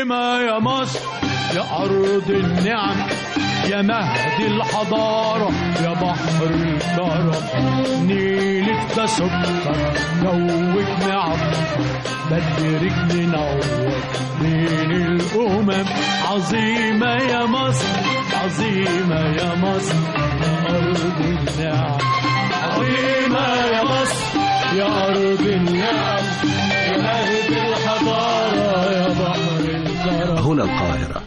عظيمة يا مصر يا أرض النعم يا مهد الحضارة يا بحر الكرم نيلك ده سكر جوك نعم بدرك منور بين الأمم عظيمة يا مصر عظيمة يا مصر يا أرض النعم عظيمة يا مصر يا أرض النعم يا مهد الحضارة يا بحر الكرم هنا القاهرة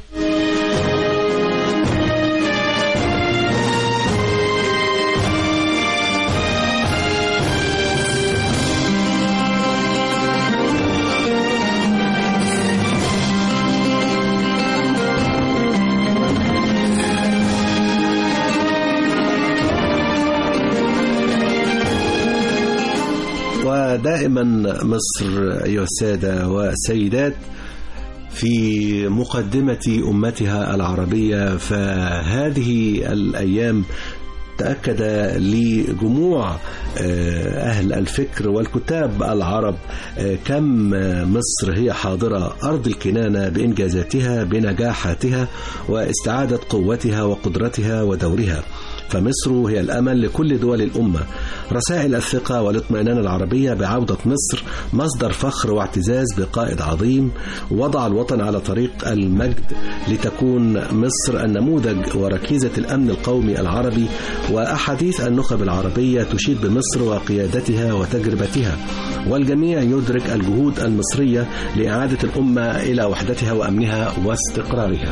ودائما مصر أيها السادة والسيدات في مقدمة أمتها العربية فهذه الأيام تأكد لجموع أهل الفكر والكتاب العرب كم مصر هي حاضرة أرض الكنانة بإنجازاتها بنجاحاتها واستعادة قوتها وقدرتها ودورها فمصر هي الأمل لكل دول الأمة رسائل الثقة والاطمئنان العربية بعودة مصر مصدر فخر واعتزاز بقائد عظيم وضع الوطن على طريق المجد لتكون مصر النموذج وركيزة الأمن القومي العربي وأحاديث النخب العربية تشيد بمصر وقيادتها وتجربتها والجميع يدرك الجهود المصرية لإعادة الأمة إلى وحدتها وأمنها واستقرارها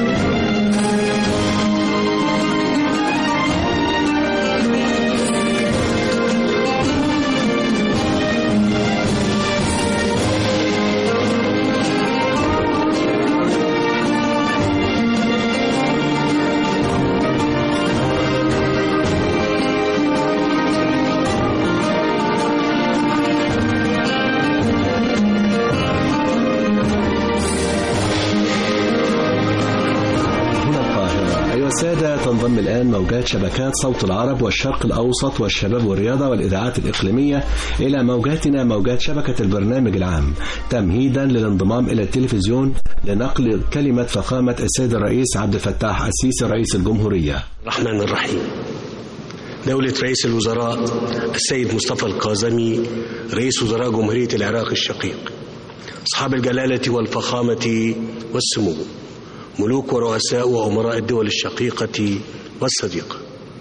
تنضم الآن موجات شبكات صوت العرب والشرق الأوسط والشباب والرياضة والإذاعات الإقليمية إلى موجاتنا موجات شبكة البرنامج العام تمهيدا للانضمام إلى التلفزيون لنقل كلمة فخامة السيد الرئيس عبد الفتاح السيسي رئيس الجمهورية الرحمن الرحيم دولة رئيس الوزراء السيد مصطفى القازمي رئيس وزراء جمهورية العراق الشقيق أصحاب الجلالة والفخامة والسمو ملوك ورؤساء وأمراء الدول الشقيقة والصديقة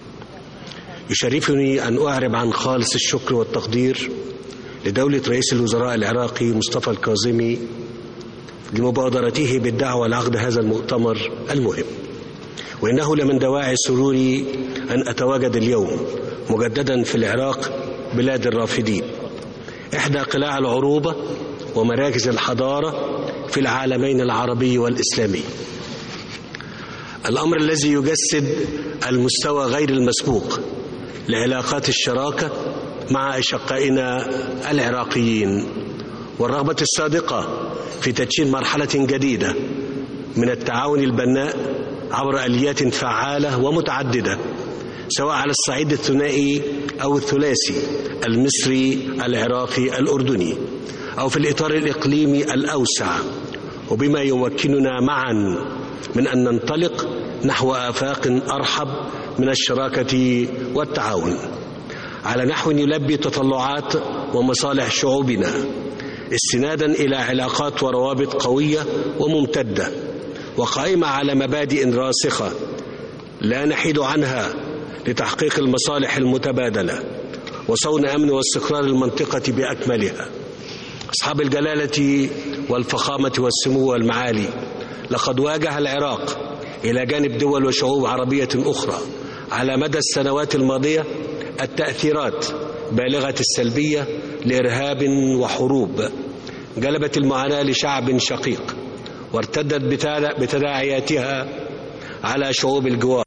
يشرفني أن أعرب عن خالص الشكر والتقدير لدولة رئيس الوزراء العراقي مصطفى الكاظمي لمبادرته بالدعوة لعقد هذا المؤتمر المهم وإنه لمن دواعي سروري أن أتواجد اليوم مجددا في العراق بلاد الرافدين إحدى قلاع العروبة ومراكز الحضارة في العالمين العربي والإسلامي الأمر الذي يجسد المستوى غير المسبوق لعلاقات الشراكة مع أشقائنا العراقيين والرغبة الصادقة في تدشين مرحلة جديدة من التعاون البناء عبر آليات فعالة ومتعددة سواء على الصعيد الثنائي أو الثلاثي المصري العراقي الأردني أو في الإطار الإقليمي الأوسع وبما يمكننا معا من أن ننطلق نحو آفاق أرحب من الشراكة والتعاون على نحو يلبي تطلعات ومصالح شعوبنا استنادا إلى علاقات وروابط قوية وممتدة وقائمة على مبادئ راسخة لا نحيد عنها لتحقيق المصالح المتبادلة وصون أمن واستقرار المنطقة بأكملها أصحاب الجلالة والفخامة والسمو والمعالي لقد واجه العراق إلى جانب دول وشعوب عربية أخرى على مدى السنوات الماضية التأثيرات بالغة السلبية لإرهاب وحروب جلبت المعاناة لشعب شقيق وارتدت بتداعياتها على شعوب الجوار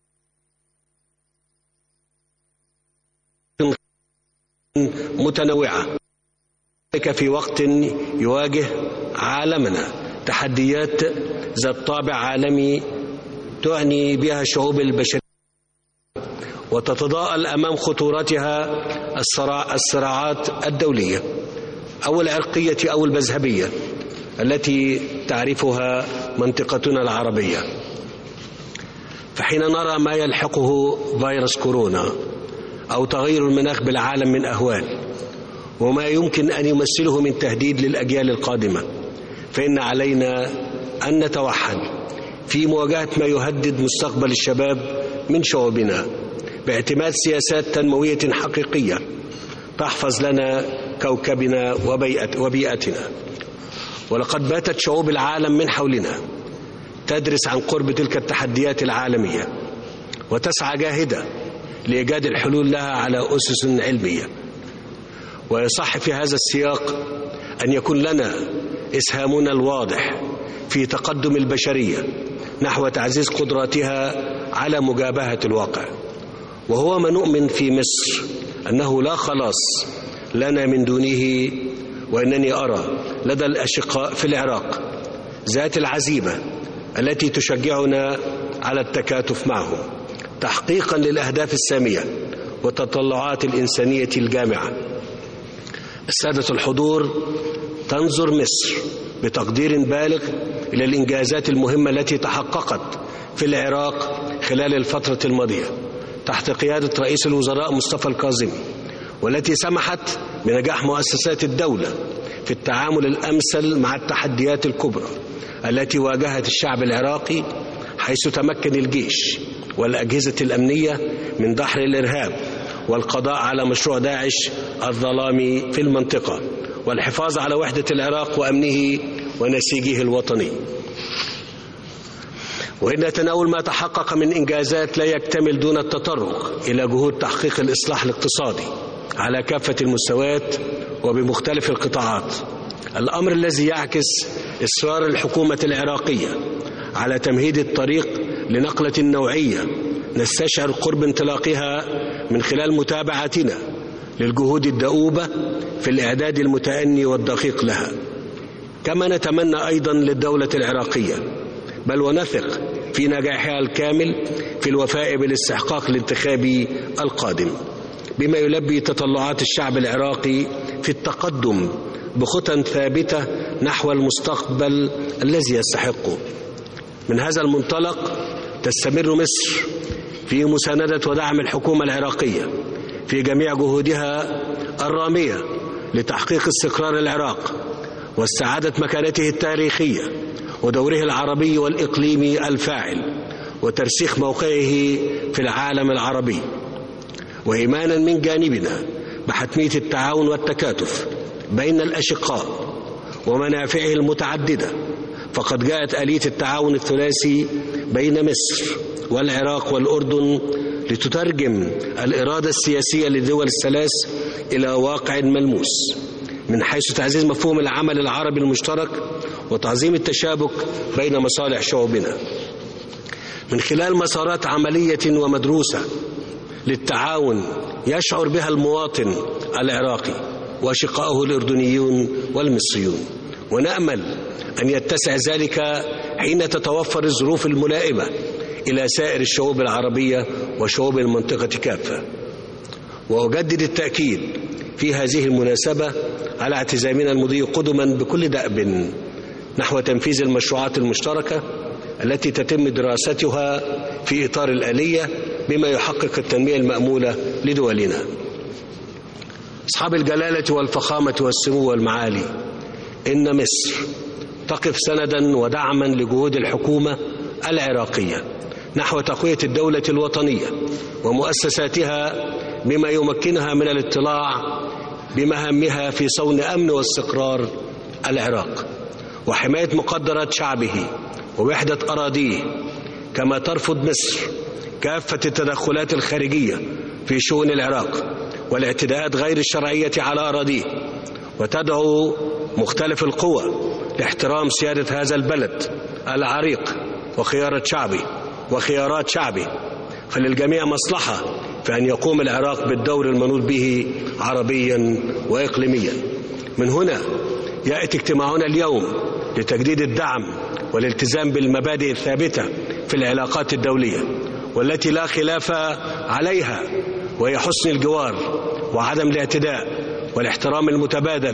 متنوعة في وقت يواجه عالمنا تحديات ذات طابع عالمي تعني بها الشعوب البشرية وتتضاءل أمام خطورتها الصراع الصراعات الدولية أو العرقية أو المذهبية التي تعرفها منطقتنا العربية فحين نرى ما يلحقه فيروس كورونا أو تغير المناخ بالعالم من أهوال وما يمكن أن يمثله من تهديد للأجيال القادمة فإن علينا أن نتوحد في مواجهة ما يهدد مستقبل الشباب من شعوبنا باعتماد سياسات تنموية حقيقية تحفظ لنا كوكبنا وبيئة وبيئتنا ولقد باتت شعوب العالم من حولنا تدرس عن قرب تلك التحديات العالمية وتسعى جاهدة لإيجاد الحلول لها على أسس علمية ويصح في هذا السياق أن يكون لنا إسهامنا الواضح في تقدم البشرية نحو تعزيز قدراتها على مجابهة الواقع وهو ما نؤمن في مصر أنه لا خلاص لنا من دونه وإنني أرى لدى الأشقاء في العراق ذات العزيمة التي تشجعنا على التكاتف معهم تحقيقا للأهداف السامية والتطلعات الإنسانية الجامعة السادة الحضور تنظر مصر بتقدير بالغ إلى الإنجازات المهمة التي تحققت في العراق خلال الفترة الماضية تحت قيادة رئيس الوزراء مصطفى الكاظمي والتي سمحت بنجاح مؤسسات الدولة في التعامل الأمثل مع التحديات الكبرى التي واجهت الشعب العراقي حيث تمكن الجيش والأجهزة الأمنية من دحر الإرهاب والقضاء على مشروع داعش الظلامي في المنطقة والحفاظ على وحدة العراق وأمنه ونسيجه الوطني وإن تناول ما تحقق من إنجازات لا يكتمل دون التطرق إلى جهود تحقيق الإصلاح الاقتصادي على كافة المستويات وبمختلف القطاعات الأمر الذي يعكس إصرار الحكومة العراقية على تمهيد الطريق لنقلة نوعية نستشعر قرب انطلاقها من خلال متابعتنا للجهود الدؤوبة في الإعداد المتأني والدقيق لها كما نتمنى أيضا للدولة العراقية بل ونثق في نجاحها الكامل في الوفاء بالاستحقاق الانتخابي القادم بما يلبي تطلعات الشعب العراقي في التقدم بخطى ثابتة نحو المستقبل الذي يستحقه من هذا المنطلق تستمر مصر في مساندة ودعم الحكومة العراقية في جميع جهودها الرامية لتحقيق استقرار العراق واستعادة مكانته التاريخية ودوره العربي والإقليمي الفاعل وترسيخ موقعه في العالم العربي وإيمانا من جانبنا بحتمية التعاون والتكاتف بين الأشقاء ومنافعه المتعددة فقد جاءت آلية التعاون الثلاثي بين مصر والعراق والأردن لتترجم الإرادة السياسية للدول الثلاث إلى واقع ملموس من حيث تعزيز مفهوم العمل العربي المشترك وتعظيم التشابك بين مصالح شعوبنا من خلال مسارات عملية ومدروسة للتعاون يشعر بها المواطن العراقي وأشقائه الأردنيون والمصريون ونأمل أن يتسع ذلك حين تتوفر الظروف الملائمة إلى سائر الشعوب العربية وشعوب المنطقة كافة وأجدد التأكيد في هذه المناسبة على اعتزامنا المضي قدما بكل دأب نحو تنفيذ المشروعات المشتركة التي تتم دراستها في إطار الآلية بما يحقق التنمية المأمولة لدولنا أصحاب الجلالة والفخامة والسمو والمعالي إن مصر تقف سندا ودعما لجهود الحكومة العراقية نحو تقوية الدولة الوطنية ومؤسساتها بما يمكنها من الاطلاع بمهامها في صون أمن واستقرار العراق وحماية مقدرات شعبه ووحدة أراضيه كما ترفض مصر كافة التدخلات الخارجية في شؤون العراق والاعتداءات غير الشرعية على أراضيه وتدعو مختلف القوى لاحترام سيادة هذا البلد العريق وخيارة شعبه وخيارات شعبه فللجميع مصلحة في أن يقوم العراق بالدور المنوط به عربيا وإقليميا من هنا يأتي اجتماعنا اليوم لتجديد الدعم والالتزام بالمبادئ الثابتة في العلاقات الدولية والتي لا خلاف عليها وهي حسن الجوار وعدم الاعتداء والاحترام المتبادل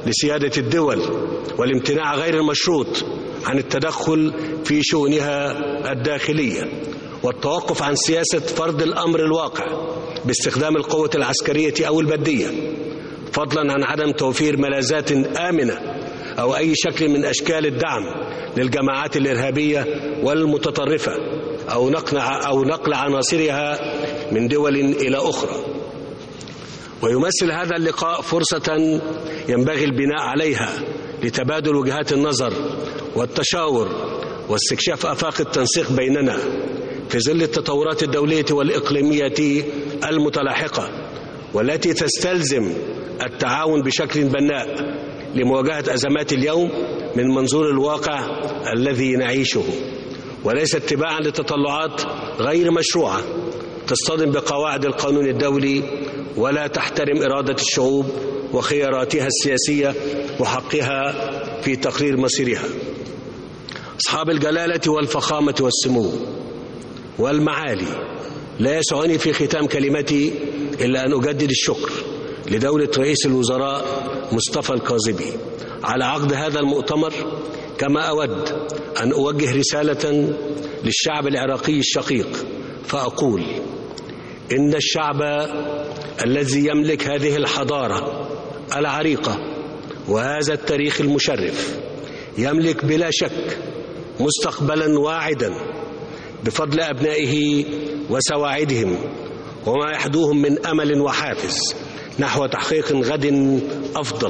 لسيادة الدول والامتناع غير المشروط عن التدخل في شؤونها الداخلية والتوقف عن سياسة فرض الأمر الواقع باستخدام القوة العسكرية أو البدية فضلا عن عدم توفير ملاذات آمنة أو أي شكل من أشكال الدعم للجماعات الإرهابية والمتطرفة أو نقل أو نقل عناصرها من دول إلى أخرى ويمثل هذا اللقاء فرصة ينبغي البناء عليها لتبادل وجهات النظر والتشاور واستكشاف آفاق التنسيق بيننا في ظل التطورات الدولية والإقليمية المتلاحقة والتي تستلزم التعاون بشكل بناء لمواجهة أزمات اليوم من منظور الواقع الذي نعيشه وليس اتباعا لتطلعات غير مشروعة تصطدم بقواعد القانون الدولي ولا تحترم إرادة الشعوب وخياراتها السياسية وحقها في تقرير مصيرها أصحاب الجلالة والفخامة والسمو والمعالي لا يسعني في ختام كلمتي إلا أن أجدد الشكر لدولة رئيس الوزراء مصطفى الكاظمي على عقد هذا المؤتمر كما أود أن أوجه رسالة للشعب العراقي الشقيق فأقول إن الشعب الذي يملك هذه الحضارة العريقة وهذا التاريخ المشرف يملك بلا شك مستقبلا واعدا بفضل أبنائه وسواعدهم وما يحدوهم من أمل وحافز نحو تحقيق غد أفضل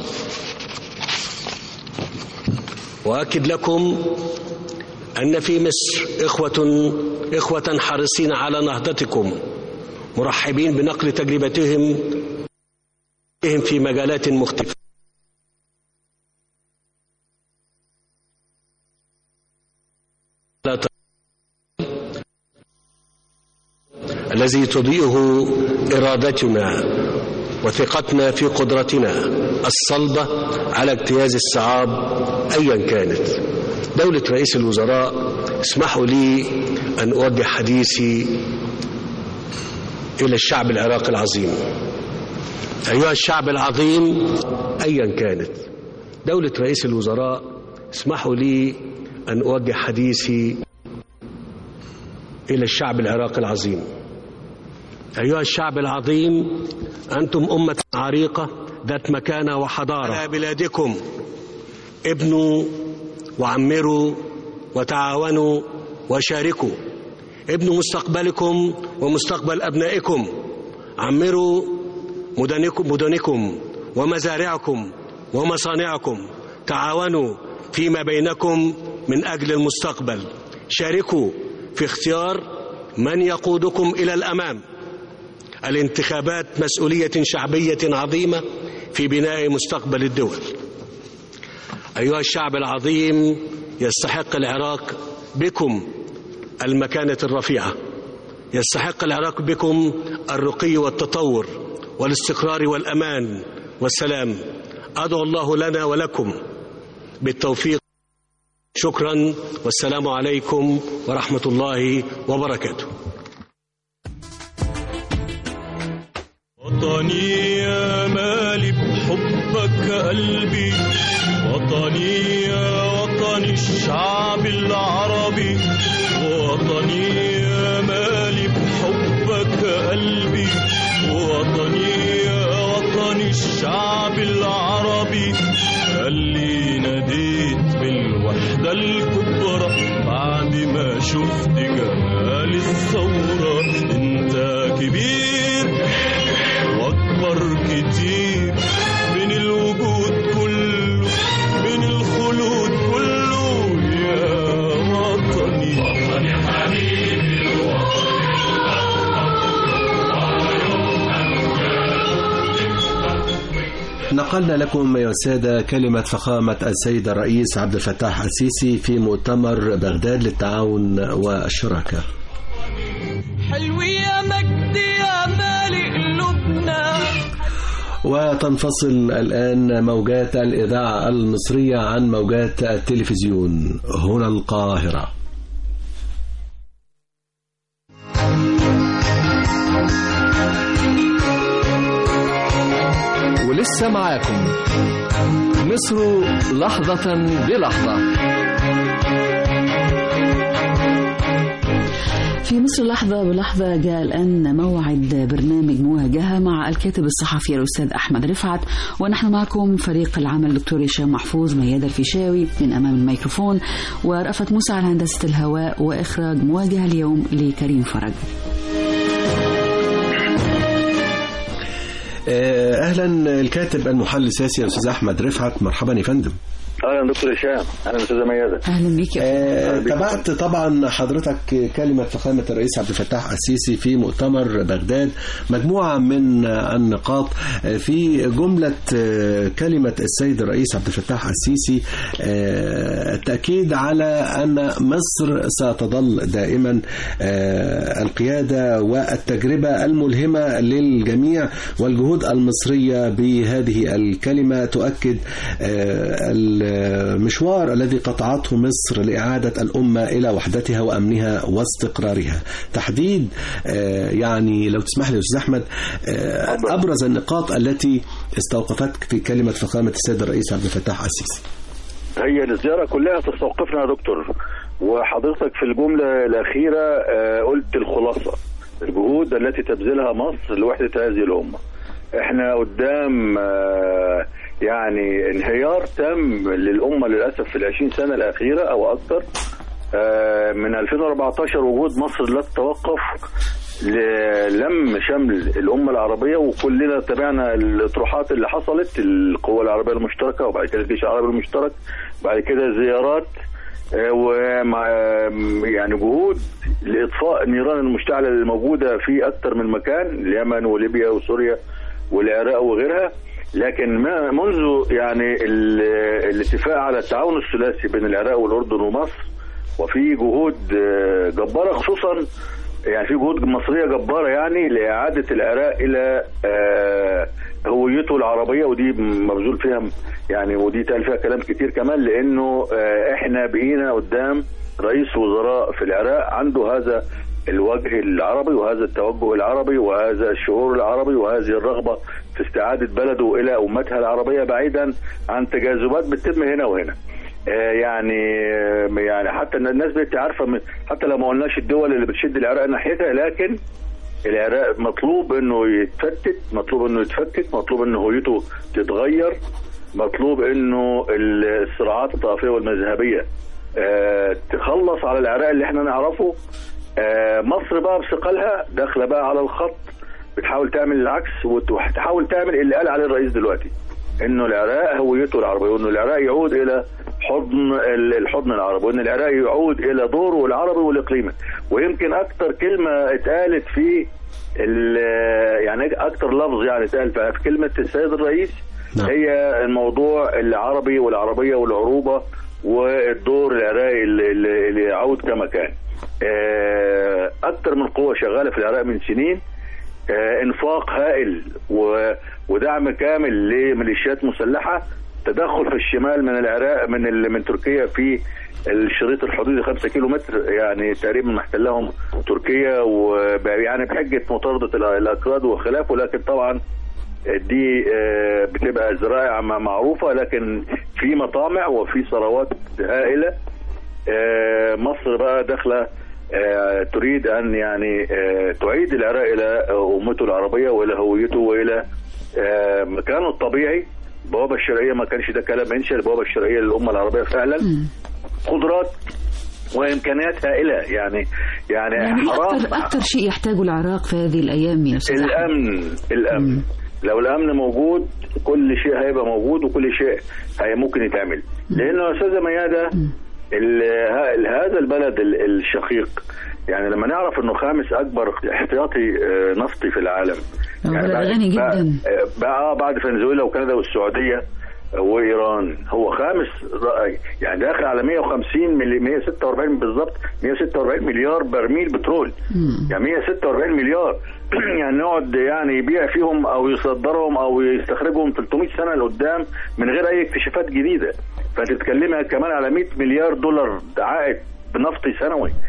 وأكد لكم أن في مصر إخوة إخوة حريصين على نهضتكم مرحبين بنقل تجربتهم في مجالات مختلفة الذي تضيئه إرادتنا وثقتنا في قدرتنا الصلبة على اجتياز الصعاب أيا كانت دولة رئيس الوزراء اسمحوا لي أن أوجه حديثي إلى الشعب العراقي العظيم أيها الشعب العظيم أيا كانت دولة رئيس الوزراء اسمحوا لي أن أوجه حديثي إلى الشعب العراقي العظيم أيها الشعب العظيم أنتم أمة عريقة ذات مكانة وحضارة على بلادكم ابنوا وعمروا وتعاونوا وشاركوا ابنوا مستقبلكم ومستقبل أبنائكم عمروا مدنكم, مدنكم ومزارعكم ومصانعكم تعاونوا فيما بينكم من أجل المستقبل شاركوا في اختيار من يقودكم إلى الأمام الانتخابات مسؤولية شعبية عظيمة في بناء مستقبل الدول أيها الشعب العظيم يستحق العراق بكم المكانة الرفيعة يستحق العراق بكم الرقي والتطور والاستقرار والأمان والسلام أدعو الله لنا ولكم بالتوفيق شكرا والسلام عليكم ورحمة الله وبركاته وطني يا مالي بحبك قلبي وطني يا وطني الشعب العربي وطني يا مالي بحبك قلبي وطني يا وطني الشعب العربي اللي ناديت بالوحدة الكبرى بعد ما شفت جمال الثورة انت كبير واكبر كتير من الوجود كله من الخلود كله يا وطني وطني حبيبي نقلنا لكم يا سادة كلمة فخامة السيد الرئيس عبد الفتاح السيسي في مؤتمر بغداد للتعاون والشراكة حلو يا مجدي يا مالي قلوبنا وتنفصل الآن موجات الإذاعة المصرية عن موجات التلفزيون هنا القاهرة ولسه معاكم مصر لحظة بلحظة في مصر لحظة بلحظة جاء الآن موعد برنامج مواجهة مع الكاتب الصحفي الأستاذ أحمد رفعت ونحن معكم فريق العمل دكتور هشام محفوظ ميادة الفيشاوي من أمام الميكروفون ورأفت موسى على هندسة الهواء وإخراج مواجهة اليوم لكريم فرج آه، اهلا الكاتب المحلل السياسي الاستاذ احمد رفعت مرحبا يا فندم اهلا دكتور هشام اهلا استاذه ميادة أهلا بك آه، تابعت طبعا حضرتك كلمة فخامة الرئيس عبد الفتاح السيسي في مؤتمر بغداد مجموعة من النقاط آه، في جملة آه، كلمة السيد الرئيس عبد الفتاح السيسي آه، التأكيد على أن مصر ستظل دائما آه، القيادة والتجربة الملهمة للجميع والجهود المصرية بهذه الكلمة تؤكد آه، المشوار الذي قطعته مصر لإعادة الأمة إلى وحدتها وأمنها واستقرارها تحديد آه، يعني لو تسمح لي يا أستاذ أحمد آه، أبرز النقاط التي استوقفتك في كلمة فخامة السيد الرئيس عبد الفتاح السيسي هي الزياره كلها تستوقفنا يا دكتور وحضرتك في الجمله الاخيره آه، قلت الخلاصه الجهود التي تبذلها مصر لوحده هذه الامه احنا قدام آه، يعني انهيار تام للامه للاسف في العشرين سنه الاخيره او اكثر آه، من 2014 وجود مصر لا تتوقف للم شمل الامه العربيه وكلنا تابعنا الاطروحات اللي حصلت القوى العربيه المشتركه وبعد كده الجيش العربي المشترك بعد كده زيارات آه، ومع آم، يعني جهود لاطفاء النيران المشتعله اللي موجوده في اكثر من مكان اليمن وليبيا وسوريا والعراق وغيرها لكن ما منذ يعني ال- الاتفاق على التعاون الثلاثي بين العراق والاردن ومصر وفي جهود آه، جباره خصوصا يعني في جهود مصريه جباره يعني لاعاده العراق الى آه، هويته العربيه ودي مبذول فيها يعني ودي اتقال فيها كلام كتير كمان لانه آه، احنا بقينا قدام رئيس وزراء في العراق عنده هذا الوجه العربي وهذا التوجه العربي وهذا الشعور العربي وهذه الرغبه في استعاده بلده الى امتها العربيه بعيدا عن تجاذبات بتتم هنا وهنا. آه، يعني آه، يعني حتى إن الناس بقت عارفه من- حتى لو ما قلناش الدول اللي بتشد العراق ناحيتها لكن العراق مطلوب انه يتفتت مطلوب انه يتفكك مطلوب انه هويته تتغير مطلوب انه الصراعات الطائفيه والمذهبيه آه، تخلص على العراق اللي احنا نعرفه آه، مصر بقى بثقلها داخله بقى على الخط بتحاول تعمل العكس وت- وهتحاول تعمل اللي قال عليه الرئيس دلوقتي انه العراق هويته العربيه وانه العراق يعود الى حضن ال- الحضن العربي وان العراق يعود الى دوره العربي والاقليمي ويمكن اكتر كلمه اتقالت في ال- يعني اكتر لفظ يعني اتقال في في كلمه السيد الرئيس نعم. هي الموضوع العربي والعربيه والعروبه والدور العراقي اللي, اللي اللي يعود كما كان آه، اكتر من قوه شغاله في العراق من سنين آه، انفاق هائل و- ودعم كامل لميليشيات مسلحه تدخل في الشمال من العراق من ال- من تركيا في الشريط الحدودي 5 كيلو متر يعني تقريبا محتلهم تركيا ويعني بحجه مطارده ال- الاكراد وخلافه لكن طبعا دي آه، بتبقى ذرائع م- معروفه لكن في مطامع وفي ثروات هائله آه، مصر بقى داخله آه، تريد ان يعني آه، تعيد العراق الى امته العربيه والى هويته والى آه، مكانه الطبيعي البوابه الشرعيه ما كانش ده كلام انشا البوابه الشرعيه للامه العربيه فعلا قدرات وامكانيات هائله يعني يعني, يعني حرام أكثر أكثر شيء يحتاجه العراق في هذه الأيام يا أستاذ أحمد. الامن الامن لو الامن موجود كل شيء هيبقى موجود وكل شيء هي ممكن يتعمل لانه يا استاذه مياده ال- ه- هذا البلد ال- الشقيق يعني لما نعرف انه خامس اكبر احتياطي آه، نفطي في العالم هو يعني بلد بعد- غني بقى- جدا. آه، بقى آه بعد فنزويلا وكندا والسعوديه وايران هو خامس رأي يعني داخل على 150 ملي 146 بالظبط 146 مليار برميل بترول يعني 146 مليار يعني نقعد يعني يبيع فيهم او يصدرهم او يستخرجهم 300 سنه لقدام من غير اي اكتشافات جديده فتتكلمي كمان على 100 مليار دولار عائد بنفطي سنوي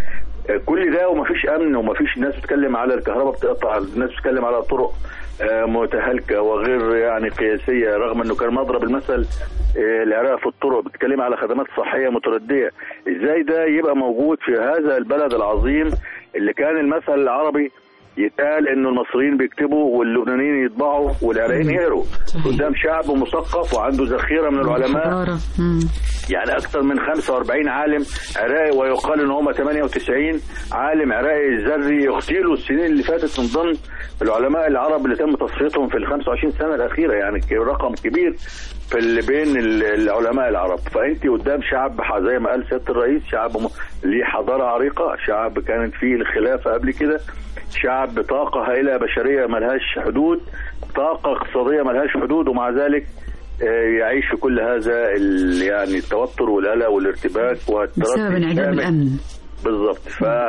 آه، كل ده ومفيش امن ومفيش ناس بتتكلم على الكهرباء بتقطع الناس بتتكلم على طرق آه، متهالكه وغير يعني قياسيه رغم انه كان مضرب المثل آه، العراق في الطرق بتتكلم على خدمات صحيه مترديه ازاي ده يبقى موجود في هذا البلد العظيم اللي كان المثل العربي يتقال انه المصريين بيكتبوا واللبنانيين يطبعوا والعراقيين يقروا صحيح. قدام شعب مثقف وعنده ذخيره من العلماء حضارة. مم. يعني اكثر من 45 عالم عراقي ويقال ان هم 98 عالم عراقي ذري يغتيلوا السنين اللي فاتت من ضمن العلماء العرب اللي تم تصفيتهم في ال 25 سنه الاخيره يعني ك- رقم كبير في اللي بين ال- العلماء العرب فانت قدام شعب ح- زي ما قال سياده الرئيس شعب م- ليه حضاره عريقه شعب كانت فيه الخلافه قبل كده شعب بطاقه هائله بشريه ملهاش حدود طاقه اقتصاديه ملهاش حدود ومع ذلك آه، يعيش في كل هذا ال- يعني التوتر والقلق والارتباك والتردد بسبب انعدام الشامل. الامن بالظبط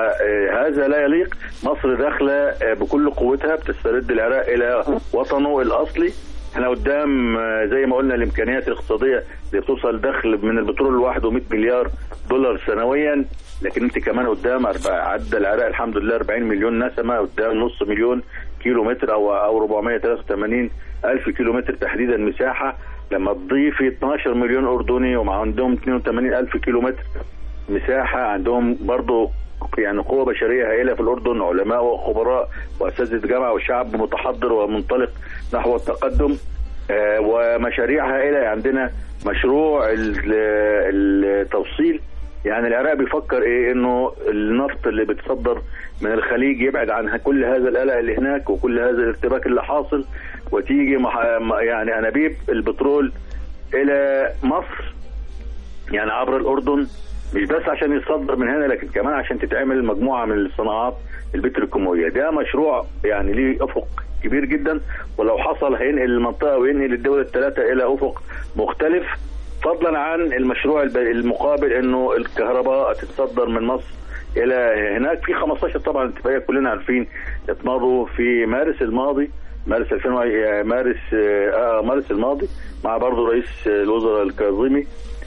فهذا لا يليق مصر داخله آه، بكل قوتها بتسترد العراق الى وطنه الاصلي احنا قدام آه، زي ما قلنا الامكانيات الاقتصاديه اللي بتوصل دخل من البترول لوحده 100 مليار دولار سنويا لكن انت كمان قدام أربع- عدى العراق الحمد لله 40 مليون نسمه قدام نص مليون كيلو متر او او 483 الف كيلو متر تحديدا مساحه لما تضيفي 12 مليون اردني وعندهم 82 الف كيلو متر مساحه عندهم برضو يعني قوة بشرية هائلة في الأردن علماء وخبراء وأساتذة جامعة وشعب متحضر ومنطلق نحو التقدم آه، ومشاريع هائلة عندنا مشروع ال- التوصيل يعني العراق بيفكر ايه انه النفط اللي بتصدر من الخليج يبعد عن كل هذا القلق اللي هناك وكل هذا الارتباك اللي حاصل وتيجي مح- يعني انابيب البترول الى مصر يعني عبر الاردن مش بس عشان يتصدر من هنا لكن كمان عشان تتعمل مجموعه من الصناعات البتروكيماويه ده مشروع يعني ليه افق كبير جدا ولو حصل هينقل المنطقه وينقل الدول الثلاثه الى افق مختلف فضلا عن المشروع الب- المقابل انه الكهرباء تتصدر من مصر الى هناك في 15 طبعا اتفاقيه كلنا عارفين اتمضوا في مارس الماضي مارس 2000 و- مارس اه مارس الماضي مع برضه رئيس الوزراء الكاظمي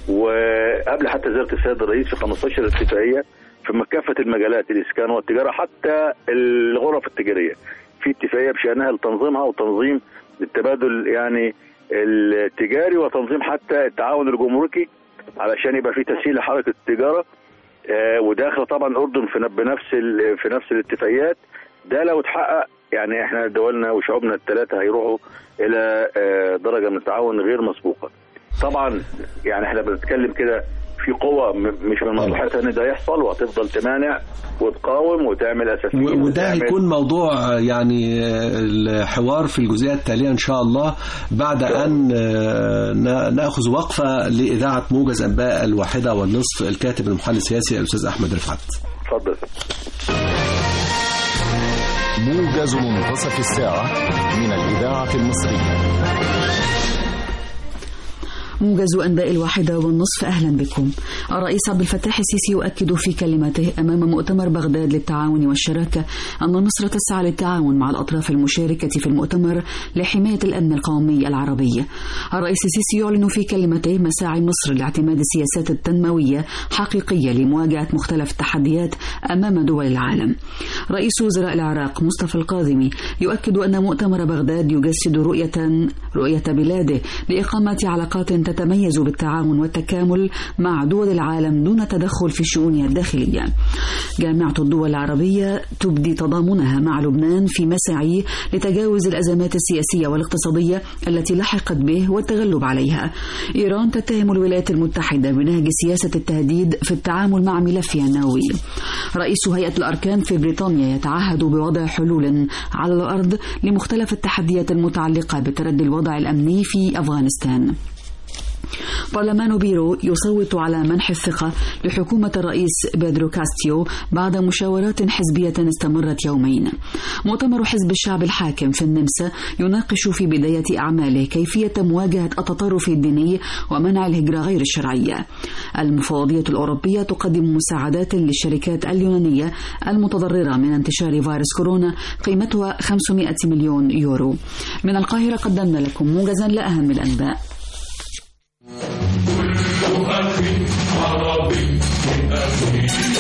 وقبل حتى زياره السيد الرئيس في 15 اتفاقيه في كافه المجالات الاسكان والتجاره حتى الغرف التجاريه في اتفاقيه بشانها لتنظيمها وتنظيم التبادل يعني التجاري وتنظيم حتى التعاون الجمركي علشان يبقى في تسهيل لحركه التجاره آه، وداخله طبعا الاردن في ن- بنفس ال- في نفس الاتفاقيات ده لو اتحقق يعني احنا دولنا وشعوبنا الثلاثه هيروحوا الى آه، درجه من التعاون غير مسبوقه. طبعا يعني احنا بنتكلم كده في قوة م- مش من مصلحتها ان ده يحصل وهتفضل تمانع وتقاوم وتعمل اساسيين و- وده وتعمل- هيكون موضوع آه، يعني آه، الحوار في الجزئية التالية إن شاء الله بعد أن آه، نا- نأخذ وقفة لإذاعة موجز أنباء الواحدة والنصف الكاتب المحلل السياسي الأستاذ أحمد رفعت اتفضل موجز منتصف الساعة من الإذاعة المصرية موجز أنباء الواحدة والنصف أهلا بكم الرئيس عبد الفتاح السيسي يؤكد في كلمته أمام مؤتمر بغداد للتعاون والشراكة أن مصر تسعى للتعاون مع الأطراف المشاركة في المؤتمر لحماية الأمن القومي العربي الرئيس السيسي يعلن في كلمته مساعي مصر لاعتماد السياسات التنموية حقيقية لمواجهة مختلف التحديات أمام دول العالم رئيس وزراء العراق مصطفى القاضمي يؤكد أن مؤتمر بغداد يجسد رؤية رؤية بلاده لإقامة علاقات تتميز بالتعاون والتكامل مع دول العالم دون تدخل في شؤونها الداخلية. جامعة الدول العربية تبدي تضامنها مع لبنان في مساعي لتجاوز الأزمات السياسية والاقتصادية التي لحقت به والتغلب عليها. إيران تتهم الولايات المتحدة بنهج سياسة التهديد في التعامل مع ملفها النووي. رئيس هيئة الأركان في بريطانيا يتعهد بوضع حلول على الأرض لمختلف التحديات المتعلقة بتردي الوضع الأمني في أفغانستان. برلمان بيرو يصوت على منح الثقة لحكومة الرئيس بيدرو كاستيو بعد مشاورات حزبية استمرت يومين. مؤتمر حزب الشعب الحاكم في النمسا يناقش في بداية أعماله كيفية مواجهة التطرف الديني ومنع الهجرة غير الشرعية. المفوضية الأوروبية تقدم مساعدات للشركات اليونانية المتضررة من انتشار فيروس كورونا قيمتها 500 مليون يورو. من القاهرة قدمنا لكم موجزا لأهم الأنباء. عربي من أجل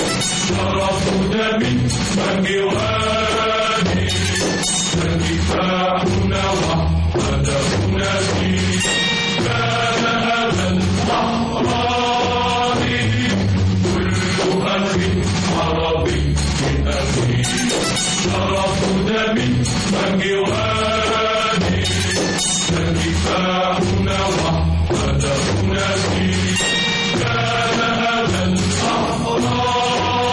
شرفنا من من جواني من دفاعنا وحدنا فيه كان أبا الأحرار كل أخ عربي من أخيه شرفنا من من جواني من دفاعنا وحدنا فيه كان أبا الأحرار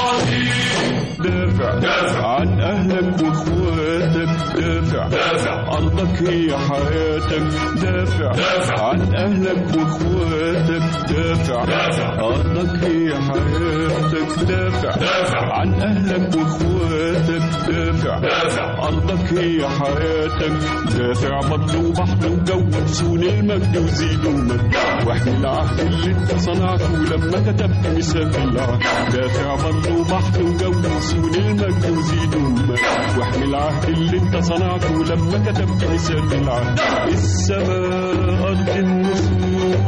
دافع دافع عن اهلك واخواتك دافع دافع ارضك هي حياتك دافع دافع عن اهلك واخواتك دافع دافع ارضك هي حياتك دافع دافع عن اهلك واخواتك دافع دافع ارضك هي حياتك دافع بطل وبحر وجو سون المجد وزيد المجد واحمي العهد اللي انت صنعته لما كتبت ميثاق العهد دافع بطل وبحر وجو سون المجد وزيد المجد واحمي العهد اللي انت صنعته لما كتبت ميثاق العهد السماء ارض النسور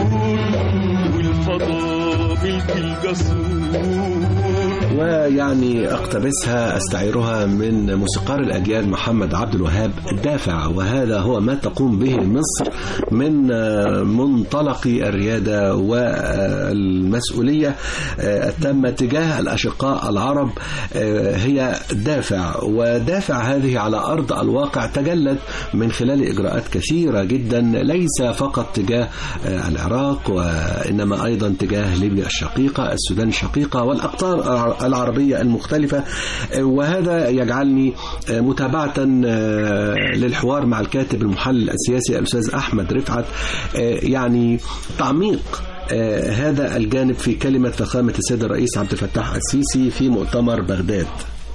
والفضاء ملك الجسور ويعني اقتبسها استعيرها من موسيقار الاجيال محمد عبد الوهاب الدافع وهذا هو ما تقوم به مصر من منطلق الرياده والمسؤوليه التامه تجاه الاشقاء العرب هي دافع ودافع هذه على ارض الواقع تجلت من خلال اجراءات كثيره جدا ليس فقط تجاه العراق وانما ايضا تجاه ليبيا الشقيقه السودان الشقيقه والاقطار العربية المختلفة وهذا يجعلني متابعة للحوار مع الكاتب المحلل السياسي الأستاذ أحمد رفعت يعني تعميق هذا الجانب في كلمة فخامة السيد الرئيس عبد الفتاح السيسي في مؤتمر بغداد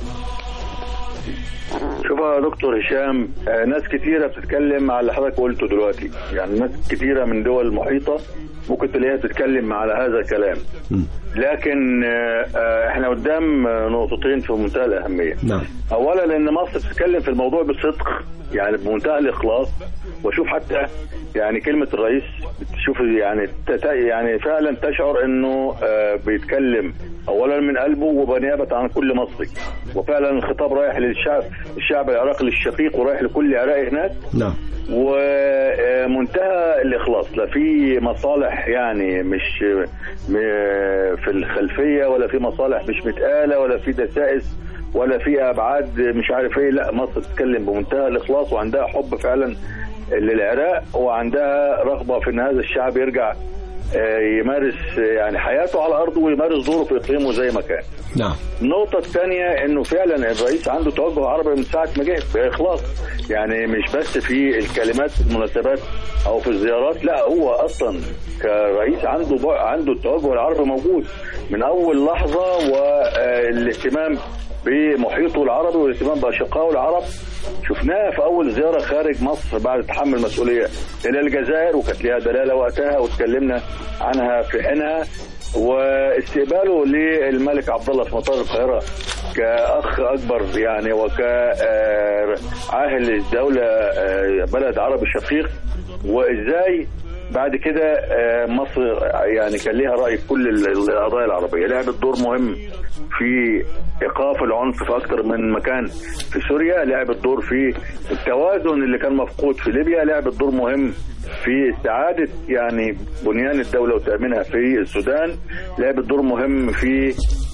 شوف يا دكتور هشام ناس كتيرة بتتكلم على اللي حضرتك قلته دلوقتي يعني ناس كتيرة من دول محيطة ممكن تلاقيها بتتكلم على هذا الكلام لكن احنا قدام نقطتين في منتهى الاهميه نعم. اولا لان مصر بتتكلم في الموضوع بصدق يعني بمنتهى الاخلاص واشوف حتى يعني كلمه الرئيس بتشوف يعني يعني فعلا تشعر انه بيتكلم اولا من قلبه وبنيابه عن كل مصري وفعلا الخطاب رايح للشعب الشعب العراقي الشقيق ورايح لكل عراقي هناك نعم ومنتهى الاخلاص لا في مصالح يعني مش في الخلفيه ولا في مصالح مش متقاله ولا في دسائس ولا في ابعاد مش عارف ايه لا مصر تتكلم بمنتهى الاخلاص وعندها حب فعلا للعراق وعندها رغبه في ان هذا الشعب يرجع يمارس يعني حياته على ارضه ويمارس دوره في اقليمه زي ما كان. نعم. النقطة الثانية انه فعلا الرئيس عنده توجه عربي من ساعة ما جه بإخلاص يعني مش بس في الكلمات في المناسبات او في الزيارات لا هو اصلا كرئيس عنده عنده التوجه العربي موجود من اول لحظة والاهتمام بمحيطه العربي والاهتمام باشقائه العرب شفناها في اول زياره خارج مصر بعد تحمل مسؤوليه الى الجزائر وكانت ليها دلاله وقتها واتكلمنا عنها في حينها واستقباله للملك عبد الله في مطار القاهره كاخ اكبر يعني وكعاهل الدوله بلد عربي شقيق وازاي بعد كده مصر يعني كان ليها راي في كل القضايا العربيه لعبت دور مهم في ايقاف العنف في اكثر من مكان في سوريا لعبت دور في التوازن اللي كان مفقود في ليبيا لعبت دور مهم في استعاده يعني بنيان الدوله وتامينها في السودان لعبت دور مهم في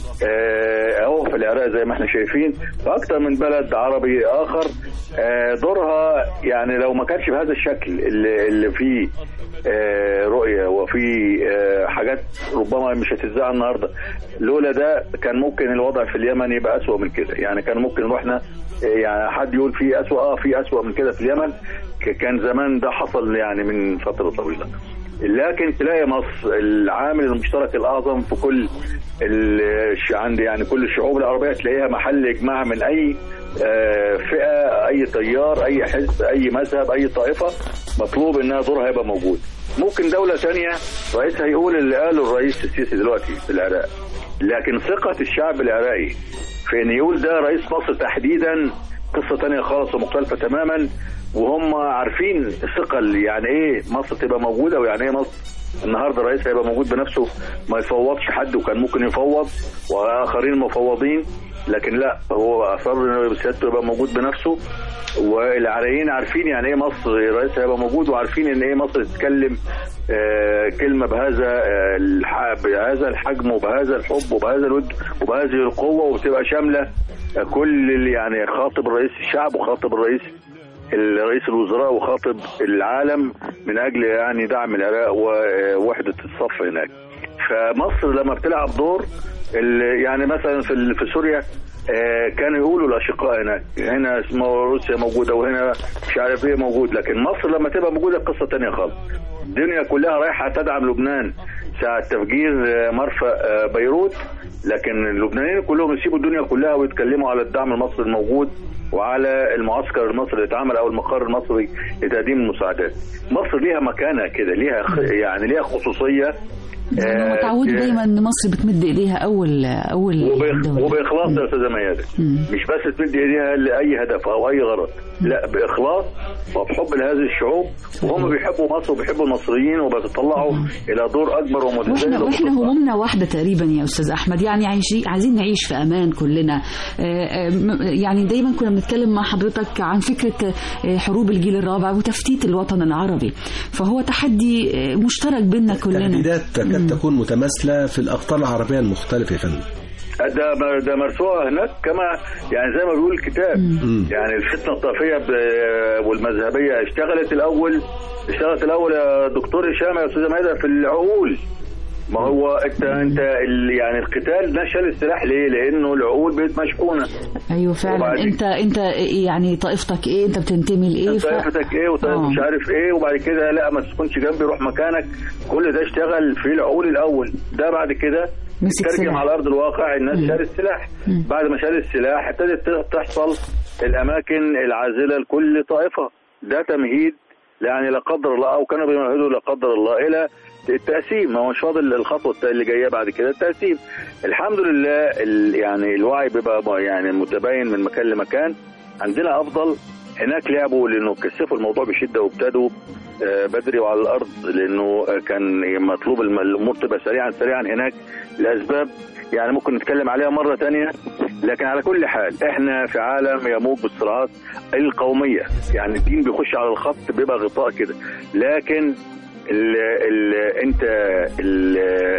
اهو في العراق زي ما احنا شايفين في اكثر من بلد عربي اخر دورها يعني لو ما كانش بهذا الشكل اللي, اللي فيه رؤيه وفي حاجات ربما مش هتتذاع النهارده لولا ده كان ممكن الوضع في اليمن يبقى اسوء من كده يعني كان ممكن رحنا يعني حد يقول في اسوء اه في اسوء من كده في اليمن كان زمان ده حصل يعني من فتره طويله لكن تلاقي مصر العامل المشترك الاعظم في كل عند يعني كل الشعوب العربيه تلاقيها محل اجماع من اي فئه اي تيار اي حزب اي مذهب اي طائفه مطلوب انها دورها يبقى موجود ممكن دوله ثانيه رئيسها يقول اللي قاله الرئيس السيسي دلوقتي في العراق لكن ثقه الشعب العراقي في ان يقول ده رئيس مصر تحديدا قصه ثانيه خالص ومختلفه تماما وهم عارفين الثقه اللي يعني ايه مصر تبقى موجوده ويعني ايه مصر النهارده الرئيس هيبقى موجود بنفسه ما يفوضش حد وكان ممكن يفوض واخرين مفوضين لكن لا هو اصر انه سيادته يبقى موجود بنفسه والعراقيين عارفين يعني ايه مصر الرئيس هيبقى موجود وعارفين ان ايه مصر تتكلم آه كلمه بهذا آه الح- بهذا الحجم وبهذا الحب وبهذا الود وبهذه القوه وتبقى شامله آه، كل اللي يعني خاطب الرئيس الشعب وخاطب الرئيس رئيس الوزراء وخاطب العالم من اجل يعني دعم العراق ووحده الصف هناك فمصر لما بتلعب دور ال- يعني مثلا في ال- في سوريا آه، كانوا يقولوا الاشقاء هناك هنا اسمه روسيا موجوده وهنا مش عارف ايه موجود لكن مصر لما تبقى موجوده قصه تانية خالص الدنيا كلها رايحه تدعم لبنان ساعه تفجير آه، مرفأ آه، بيروت لكن اللبنانيين كلهم يسيبوا الدنيا كلها ويتكلموا على الدعم المصري الموجود وعلى المعسكر المصري اللي اتعمل او المقر المصري لتقديم المساعدات. مصر ليها مكانه كده ليها خ- يعني ليها خصوصيه يعني آه، متعودة آه، دايما ان مصر بتمد ايديها اول اول وبإخ- دولة. وباخلاص يا استاذه ميادة مش بس تمد ايديها لاي هدف او اي غرض لا باخلاص وبحب لهذه الشعوب وهم بيحبوا مصر وبيحبوا المصريين وبيتطلعوا الى دور اكبر واحنا ومتزايد واحنا همومنا واحده تقريبا يا استاذ احمد يعني عايشين عايزين نعيش في امان كلنا آه، آه، م- يعني دايما كنا بنتكلم مع حضرتك عن فكره آه، حروب الجيل الرابع وتفتيت الوطن العربي فهو تحدي آه، مشترك بيننا كلنا تهديدات تكاد تكون متماثله في الاقطار العربيه المختلفه يا فندم ده ده مرسوها هناك كما يعني زي ما بيقول الكتاب يعني الفتنه الطائفيه ب- والمذهبيه اشتغلت الاول اشتغلت الاول يا دكتور هشام يا استاذه ماذا في العقول ما هو انت انت ال- يعني القتال نشل السلاح ليه؟ لانه العقول بقت مشحونه ايوه فعلا وبعدين- انت انت يعني طائفتك ايه انت بتنتمي لايه ف- طائفتك ايه وطائف آه. مش عارف ايه وبعد كده لا ما تسكنش جنبي روح مكانك كل ده اشتغل في العقول الاول ده بعد كده مسك ترجم سلاح. على ارض الواقع الناس شال السلاح بعد ما شال السلاح ابتدت تحصل الاماكن العازله لكل طائفه ده تمهيد يعني لا قدر الله او كانوا بيمهدوا لا قدر الله الى التقسيم ما هو مش فاضل الخطوه اللي جايه بعد كده التقسيم الحمد لله ال- يعني الوعي بيبقى يعني متباين من مكان لمكان عندنا افضل هناك لعبوا لانه كثفوا الموضوع بشده وابتدوا آه، بدري وعلى الارض لانه آه، كان مطلوب الم- الامور تبقى سريعا سريعا هناك لاسباب يعني ممكن نتكلم عليها مره تانية لكن على كل حال احنا في عالم يموج بالصراعات القوميه يعني الدين بيخش على الخط بيبقى غطاء كده لكن ال ال انت ال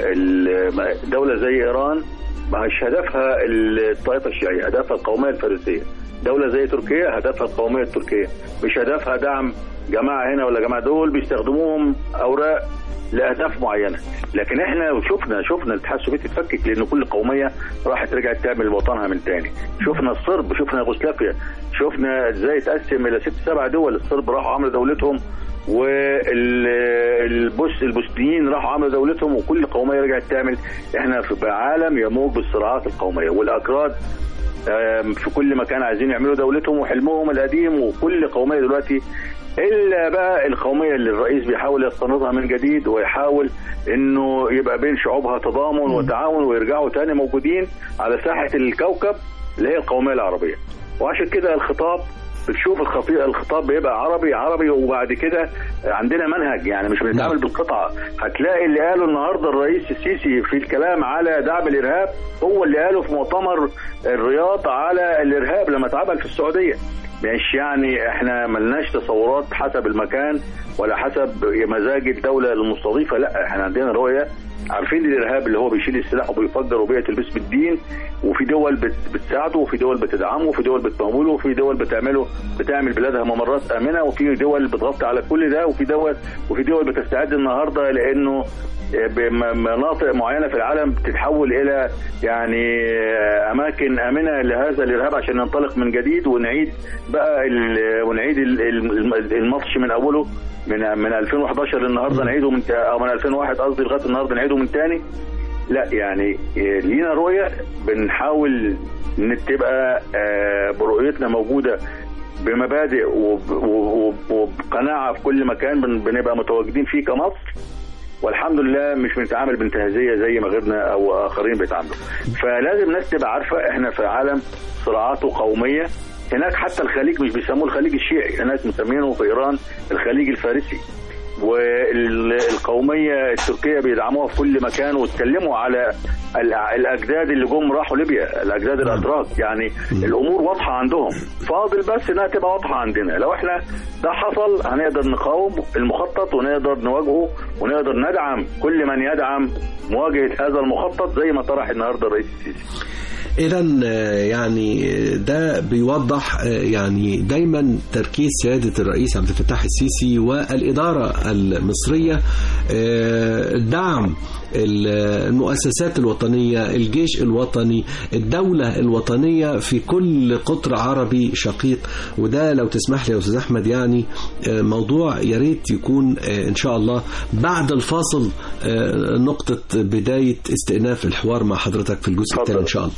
ال دوله زي ايران مش هدفها الطائفه الشيعيه هدفها القوميه الفارسيه دوله زي تركيا هدفها القوميه التركيه مش هدفها دعم جماعه هنا ولا جماعه دول بيستخدموهم اوراق لاهداف معينه لكن احنا شفنا شفنا الاتحاد السوفيتي اتفكك لان كل قوميه راحت رجعت تعمل وطنها من تاني شفنا الصرب شفنا يوغوسلافيا شفنا ازاي اتقسم الى ست سبع دول الصرب راحوا عملوا دولتهم والبوس البوسنيين راحوا عملوا دولتهم وكل قوميه رجعت تعمل احنا في عالم يموج بالصراعات القوميه والاكراد آم، في كل مكان عايزين يعملوا دولتهم وحلمهم القديم وكل قوميه دلوقتي الا بقى القوميه اللي الرئيس بيحاول يستنضها من جديد ويحاول انه يبقى بين شعوبها تضامن وتعاون ويرجعوا تاني موجودين على ساحه الكوكب اللي هي القوميه العربيه وعشان كده الخطاب بتشوف الخطيب الخطاب بيبقى عربي عربي وبعد كده عندنا منهج يعني مش بنتعامل بالقطعه هتلاقي اللي قاله النهارده الرئيس السيسي في الكلام على دعم الارهاب هو اللي قاله في مؤتمر الرياض على الارهاب لما اتعمل في السعوديه مش يعني احنا ملناش تصورات حسب المكان ولا حسب مزاج الدوله المستضيفه لا احنا عندنا رؤيه عارفين الارهاب اللي هو بيشيل السلاح وبيفجر وبيقتل باسم الدين وفي دول بت بتساعده وفي دول بتدعمه وفي دول بتموله وفي دول بتعمله بتعمل بلادها ممرات امنه وفي دول بتغطي على كل ده وفي دول وفي دول بتستعد النهارده لانه بمناطق معينه في العالم بتتحول الى يعني اماكن امنه لهذا الارهاب عشان ننطلق من جديد ونعيد بقى ال- ونعيد ال- ال- الماتش من اوله من من 2011 للنهارده نعيده من تا- او من 2001 قصدي لغايه النهارده نعيده من تاني لا يعني لينا رؤيه بنحاول ان تبقى آه، برؤيتنا موجوده بمبادئ وب- وب- وبقناعه في كل مكان بن- بنبقى متواجدين فيه كمصر والحمد لله مش بنتعامل بانتهازيه زي ما غيرنا او اخرين بيتعاملوا فلازم الناس تبقى عارفه احنا في عالم صراعاته قوميه هناك حتى الخليج مش بيسموه الخليج الشيعي هناك مسمينه في ايران الخليج الفارسي والقوميه التركيه بيدعموها في كل مكان واتكلموا على ال- الاجداد اللي جم راحوا ليبيا الاجداد الاتراك يعني الامور واضحه عندهم فاضل بس انها تبقى واضحه عندنا لو احنا ده حصل هنقدر نقاوم المخطط ونقدر نواجهه ونقدر ندعم كل من يدعم مواجهه هذا المخطط زي ما طرح النهارده الرئيس السيسي إذا يعني ده بيوضح يعني دايما تركيز سيادة الرئيس عبد الفتاح السيسي والإدارة المصرية دعم المؤسسات الوطنية الجيش الوطني الدولة الوطنية في كل قطر عربي شقيق وده لو تسمح لي يا أستاذ أحمد يعني موضوع يا ريت يكون إن شاء الله بعد الفاصل نقطة بداية استئناف الحوار مع حضرتك في الجزء الثاني إن شاء الله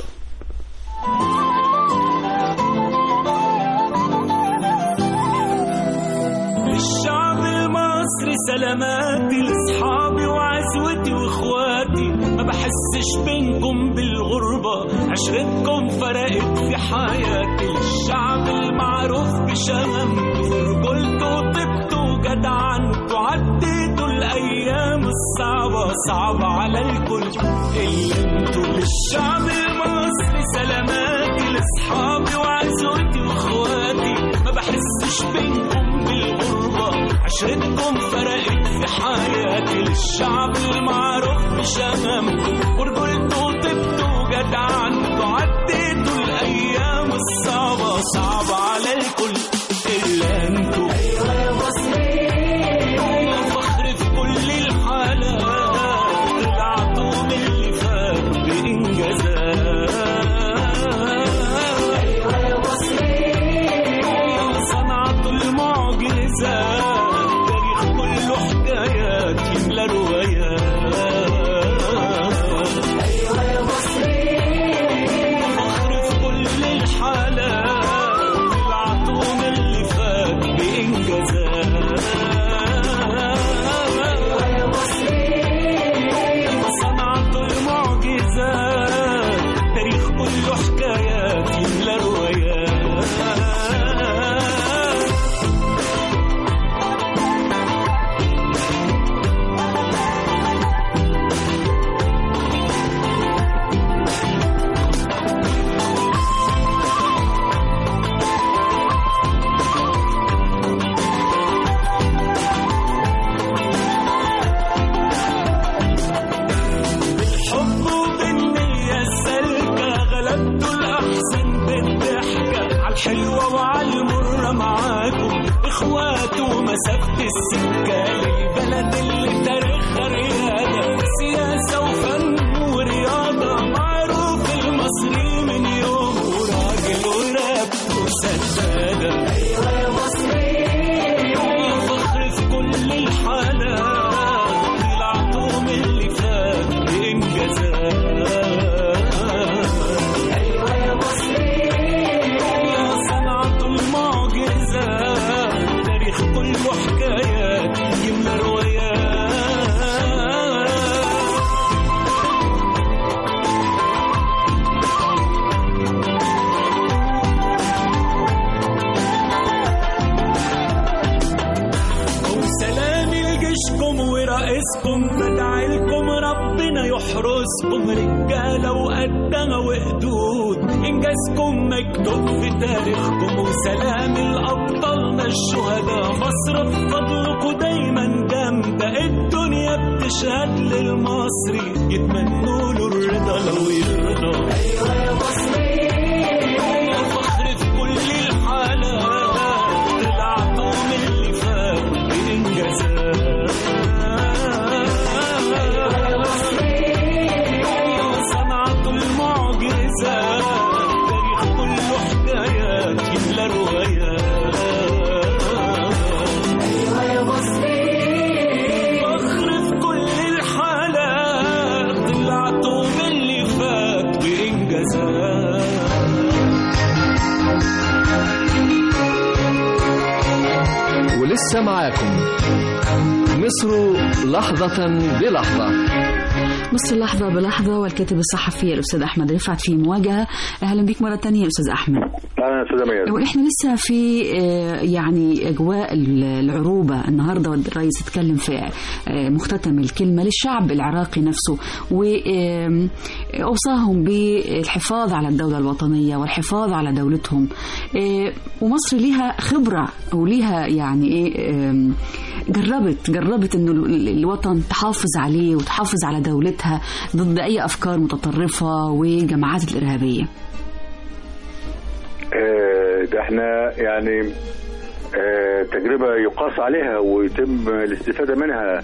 للشعب المصري سلاماتي لاصحابي وعزوتي واخواتي ما بحسش بينكم بالغربة عشرتكم فرقت في حياتي للشعب المعروف بشهامته ورجولته وطيبته وجدعنته عديتوا الايام الصعبة صعبة على الكل الا انتوا للشعب المصري سلاماتي لاصحابي وعزوتي واخواتي ما بحسش بينكم بالغربة عشرتكم فرقت في حياتي للشعب المعروف بشهامته ورجولته وطيبته وجدعنته عديتوا الأيام الصعبة صعبة على الكل إلا انتوا أيوة يا مصريين فخر في كل الحالات طلعتوا من اللي فات بإنجازات أيوة يا مصريين صنعتوا المعجزات تاريخ كله حكايات يملى روايات أيوة يا مصريين فخر في كل الحالات طلعتوا من اللي فات بإنجازات أيوة يا مصريين صنعتوا المعجزات تاريخ كله حكايات يملى روايات بالحب وبالنية السالكة غلبتوا الأحسن بالضحكة عالحلوة وعالمرة معاكم إخوات ومسافة السكة للبلد اللي تاريخها ريادة سياسة وفن ورياضة معروف المصري من يوم وراجل وراب وسدادة أيوة يا مصريين فخر في كل الحالات طلعتوا من اللي فات بإنجازات أيوة يا مصريين صنعتوا المعجزات تاريخ كله حكايات يملى روايات وسلامي لجيشكم ورئيسكم بدعي لكم ربنا يحرسكم رجالة وقدها وقدود إنجازكم مكتوب في تاريخكم وسلامي لأبطالنا الشهداء مصر بفضلكم دايما جامدة الدنيا بتشهد للمصري يتمنوا له الرضا لو يرضى أيوة يا مصري فخر في كل الحالات طلعتوا من اللي فات بإنجازات صنعتوا المعجزات تاريخ كله حكايات يملى روايات أيوة يا مصري فخر في كل الحالات طلعتوا من اللي فات بإنجازات ولسه معاكم مصر لحظة بلحظة مصر لحظة بلحظة والكاتب الصحفي الأستاذ أحمد رفعت في مواجهة أهلا بك مرة تانية أستاذ أحمد اهلا استاذ ميادة وإحنا لسه في آه، يعني أجواء العروبة النهاردة الرئيس اتكلم في آه، مختتم الكلمة للشعب العراقي نفسه وأوصاهم بالحفاظ على الدولة الوطنية والحفاظ على دولتهم آه، ومصر ليها خبرة وليها يعني إيه آم، جربت جربت انه ال- الوطن تحافظ عليه وتحافظ على دولتها ضد اي افكار متطرفه والجماعات الارهابيه آه، ده احنا يعني آه، تجربة يقاس عليها ويتم الاستفادة منها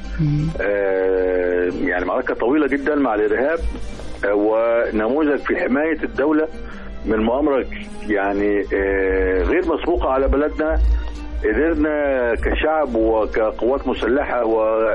آه، يعني معركة طويلة جدا مع الإرهاب آه، ونموذج في حماية الدولة من مؤامرة يعني آه، غير مسبوقة على بلدنا قدرنا كشعب وكقوات مسلحة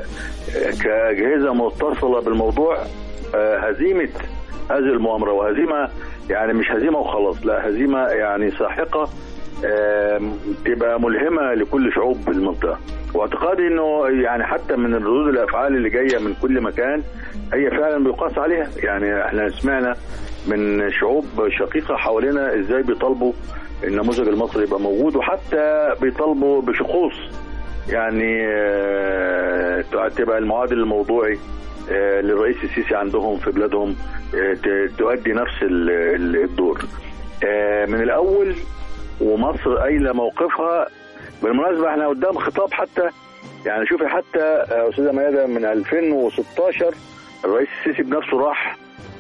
وكأجهزة متصلة بالموضوع آه، هزيمة هذه المؤامرة وهزيمة يعني مش هزيمة وخلاص لا هزيمة يعني ساحقة آم، تبقى ملهمة لكل شعوب المنطقة واعتقادي انه يعني حتى من ردود الافعال اللي جايه من كل مكان هي فعلا بيقاس عليها يعني احنا سمعنا من شعوب شقيقه حوالينا ازاي بيطالبوا النموذج المصري يبقى موجود وحتى بيطالبوا بشخوص يعني آه، تبقى المعادل الموضوعي آه، للرئيس السيسي عندهم في بلادهم آه، ت- تؤدي نفس ال- ال- الدور آه، من الاول ومصر قايله موقفها بالمناسبه احنا قدام خطاب حتى يعني شوفي حتى آه، استاذه ميادة من 2016 الرئيس السيسي بنفسه راح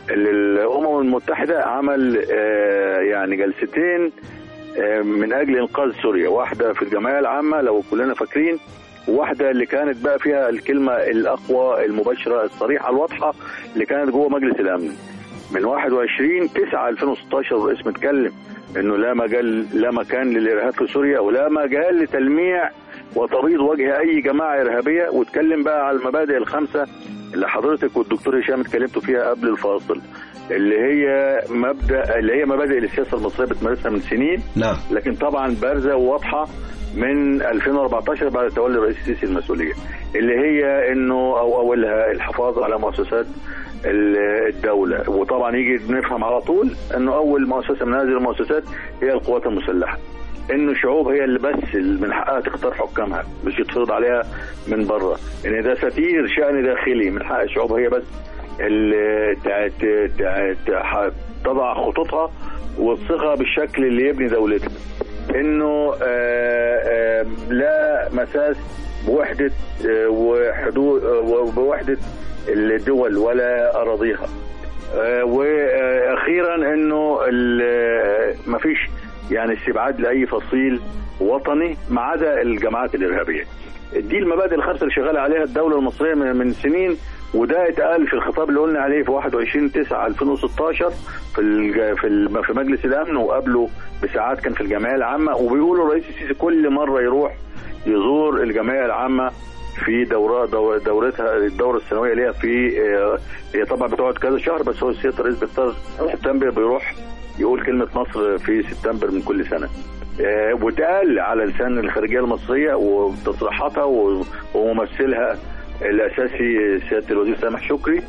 للامم المتحده عمل آه، يعني جلستين آه، من اجل انقاذ سوريا واحده في الجمعيه العامه لو كلنا فاكرين وواحده اللي كانت بقى فيها الكلمه الاقوى المباشره الصريحه الواضحه اللي كانت جوه مجلس الامن من 21 9 2016 الرئيس متكلم انه لا مجال لا مكان للارهاب في سوريا ولا مجال لتلميع وتبييض وجه اي جماعه ارهابيه واتكلم بقى على المبادئ الخمسه اللي حضرتك والدكتور هشام اتكلمتوا فيها قبل الفاصل اللي هي مبدا اللي هي مبادئ السياسه المصريه بتمارسها من سنين نعم لكن طبعا بارزه وواضحه من 2014 بعد تولي الرئيس السيسي المسؤوليه اللي هي انه او اولها الحفاظ على مؤسسات ال- الدوله وطبعا يجي نفهم على طول انه اول مؤسسه من هذه المؤسسات هي القوات المسلحه انه الشعوب هي اللي بس اللي من حقها تختار حكامها مش يتفرض عليها من بره ان ده ستير شان داخلي من حق الشعوب هي بس اللي تع- ت- تع- تع- تضع خطوطها وتصيغها بالشكل اللي يبني دولتها انه آه، آه، لا مساس بوحده آه، وحدود آه، وبوحده الدول ولا اراضيها آه، واخيرا انه ال- مفيش يعني استبعاد لاي فصيل وطني ما عدا الجماعات الارهابيه. دي المبادئ الخمسه اللي شغاله عليها الدوله المصريه من من سنين وده اتقال في الخطاب اللي قلنا عليه في 21 9 2016 في الج- في الم- في مجلس الامن وقبله بساعات كان في الجمعيه العامه وبيقولوا الرئيس السيسي كل مره يروح يزور الجمعيه العامه في دورة دور دورتها الدورة السنوية ليها في آه، هي طبعا بتقعد كذا شهر بس هو السيد الرئيس بيختار سبتمبر بيروح يقول كلمة مصر في سبتمبر من كل سنة آه، واتقال على لسان الخارجية المصرية وتصريحاتها و- وممثلها الأساسي سيادة الوزير سامح شكري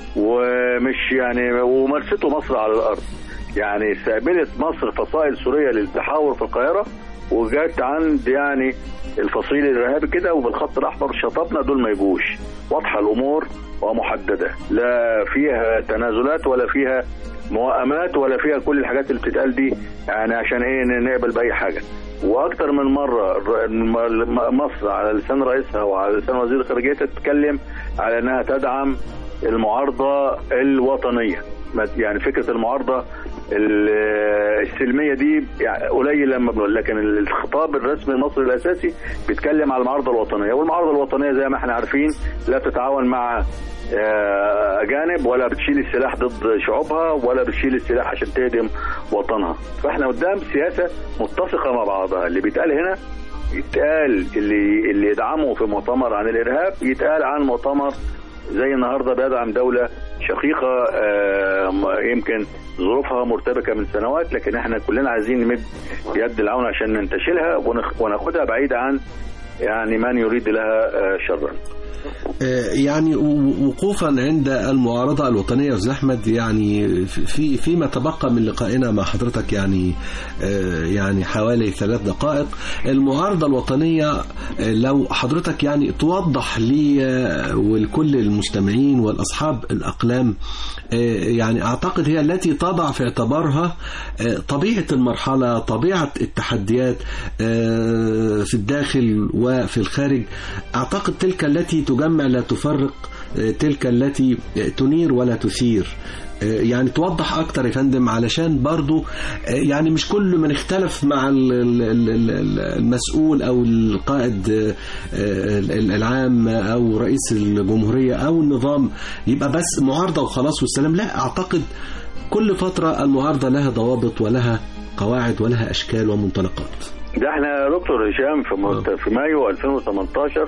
ومش يعني ومارسته مصر على الأرض يعني استقبلت مصر فصائل سورية للتحاور في القاهرة وجات عند يعني الفصيل الارهابي كده وبالخط الاحمر شطبنا دول ما يجوش واضحه الامور ومحدده لا فيها تنازلات ولا فيها موائمات ولا فيها كل الحاجات اللي بتتقال دي يعني عشان ايه نقبل باي حاجه واكتر من مره الر- الم- مصر على لسان رئيسها وعلى لسان وزير الخارجيه تتكلم على انها تدعم المعارضه الوطنيه ما- يعني فكره المعارضه ال- السلميه دي يعني قليل لما بنقول لكن الخطاب الرسمي المصري الاساسي بيتكلم على المعارضه الوطنيه والمعارضه الوطنيه زي ما احنا عارفين لا تتعاون مع آه، اجانب ولا بتشيل السلاح ضد شعوبها ولا بتشيل السلاح عشان تهدم وطنها فاحنا قدام سياسه متسقه مع بعضها اللي بيتقال هنا يتقال اللي اللي يدعمه في مؤتمر عن الارهاب يتقال عن مؤتمر زي النهارده بيدعم دوله شقيقه آه، م- يمكن ظروفها مرتبكه من سنوات لكن احنا كلنا عايزين نمد يد العون عشان ننتشلها ونخ- وناخدها بعيد عن يعني من يريد لها آه، شرا. آه، يعني و- وقوفا عند المعارضة الوطنية يا أستاذ أحمد يعني في فيما تبقى من لقائنا مع حضرتك يعني آه، يعني حوالي ثلاث دقائق المعارضة الوطنية آه، لو حضرتك يعني توضح لي آه، ولكل المستمعين والأصحاب الأقلام آه، يعني أعتقد هي التي تضع في اعتبارها آه، طبيعة المرحلة طبيعة التحديات آه، في الداخل وفي الخارج أعتقد تلك التي تجمع لا تفرق آه، تلك التي آه، تنير ولا تثير آه، يعني توضح أكتر يا فندم علشان برضو آه، يعني مش كل من اختلف مع ال- ال- ال- ال- المسؤول أو القائد آه، آه، العام أو رئيس الجمهورية أو النظام يبقى بس معارضة وخلاص والسلام لا أعتقد كل فترة المعارضة لها ضوابط ولها قواعد ولها أشكال ومنطلقات ده احنا يا دكتور هشام في مت- في مايو 2018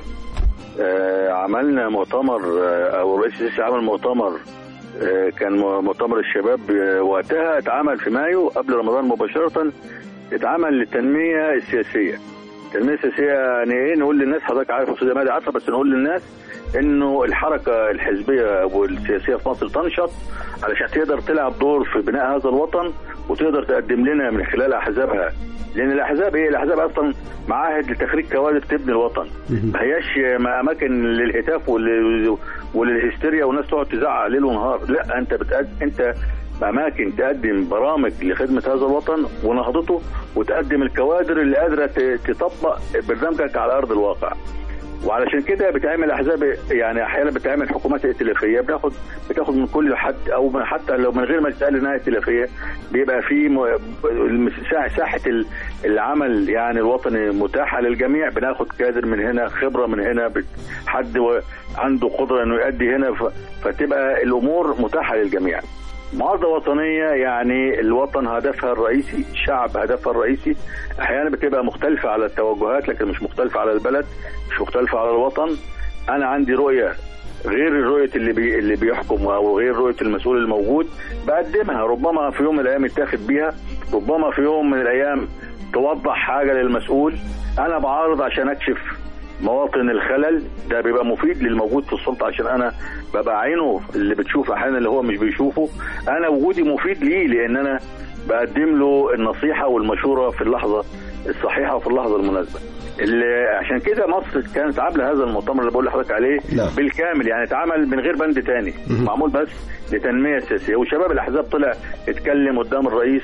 آه، عملنا مؤتمر آه، او الرئيس السيسي عمل مؤتمر آه، كان م- مؤتمر الشباب آه، وقتها اتعمل في مايو قبل رمضان مباشرة اتعمل للتنمية السياسية التنمية السياسية يعني ايه نقول للناس حضرتك عارف استاذ مادي عارفة بس نقول للناس انه الحركة الحزبية والسياسية في مصر تنشط علشان تقدر تلعب دور في بناء هذا الوطن وتقدر تقدم لنا من خلال احزابها لان الاحزاب ايه الاحزاب اصلا معاهد لتخريج كوادر تبني الوطن ما هياش اماكن للهتاف ول- وللهستيريا والناس تقعد تزعق ليل ونهار لا انت بتقد... انت اماكن تقدم برامج لخدمه هذا الوطن ونهضته وتقدم الكوادر اللي قادره ت- تطبق برنامجك على ارض الواقع وعلشان كده بتعمل احزاب يعني احيانا بتعمل حكومات ائتلافيه بتاخد بتاخد من كل حد او من حتى لو من غير ما تسال انها ائتلافيه بيبقى في م- المساحة- ساحه ال- العمل يعني الوطني متاحه للجميع بناخد كادر من هنا خبره من هنا بت- حد و- عنده قدره انه يؤدي هنا ف- فتبقى الامور متاحه للجميع. معارضة وطنية يعني الوطن هدفها الرئيسي الشعب هدفها الرئيسي أحيانا بتبقى مختلفة على التوجهات لكن مش مختلفة على البلد مش مختلفة على الوطن أنا عندي رؤية غير رؤية اللي بي اللي بيحكم أو غير رؤية المسؤول الموجود بقدمها ربما في يوم من الأيام يتاخد بيها ربما في يوم من الأيام توضح حاجة للمسؤول أنا بعارض عشان أكشف مواطن الخلل ده بيبقى مفيد للموجود في السلطه عشان انا ببقى عينه اللي بتشوف احيانا اللي هو مش بيشوفه انا وجودي مفيد ليه لان انا بقدم له النصيحه والمشوره في اللحظه الصحيحه وفي اللحظه المناسبه اللي عشان كده مصر كانت عامله هذا المؤتمر اللي بقول لحضرتك عليه نعم. بالكامل يعني اتعمل من غير بند تاني معمول بس لتنميه سياسيه وشباب الاحزاب طلع اتكلم قدام الرئيس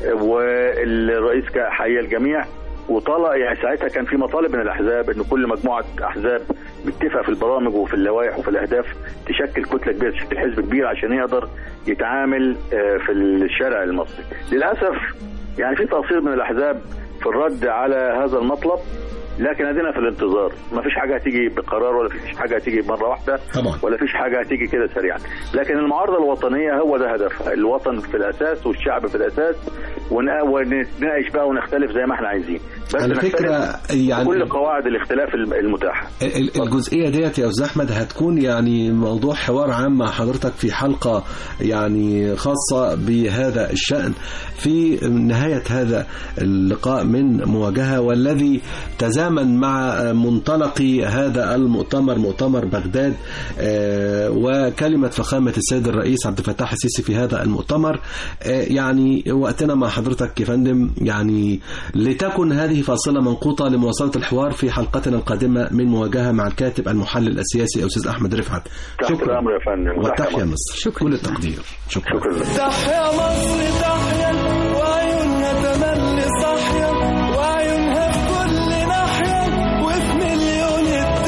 والرئيس حيا الجميع وطلع يعني ساعتها كان في مطالب من الاحزاب ان كل مجموعه احزاب متفق في البرامج وفي اللوائح وفي الاهداف تشكل كتله كبيره تشكل حزب كبير عشان يقدر يتعامل آه، في الشارع المصري. للاسف يعني في تقصير من الاحزاب في الرد على هذا المطلب لكن ادينا في الانتظار ما فيش حاجه هتيجي بقرار ولا فيش حاجه هتيجي مره واحده طبعا. ولا فيش حاجه هتيجي كده سريعا لكن المعارضه الوطنيه هو ده هدفها الوطن في الاساس والشعب في الاساس ون- ونتناقش بقى ونختلف زي ما احنا عايزين بس على نختلف فكرة يعني- كل قواعد الاختلاف الم- المتاحه ال- الجزئية ديت يا أستاذ أحمد هتكون يعني موضوع حوار عام مع حضرتك في حلقة يعني خاصة بهذا الشأن في نهاية هذا اللقاء من مواجهة والذي تزامن مع منطلق هذا المؤتمر مؤتمر بغداد آه، وكلمة فخامة السيد الرئيس عبد الفتاح السيسي في هذا المؤتمر آه، يعني وقتنا مع حضرتك يا فندم يعني لتكن هذه فاصلة منقوطة لمواصلة الحوار في حلقتنا القادمة من مواجهة مع الكاتب المحلل السياسي أستاذ أحمد رفعت تحت الامر يا فندم وتحيا مصر شكرا. كل التقدير شكرا, شكرا لك. تحيا مصر تحيا وعيونها تملي صاحية وعيونها في كل ناحية وفي مليون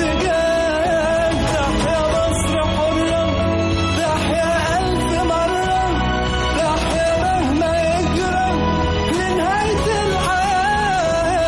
اتجاه تحيا مصر حرة تحيا ألف مرة تحيا مهما يجرى لنهاية العالم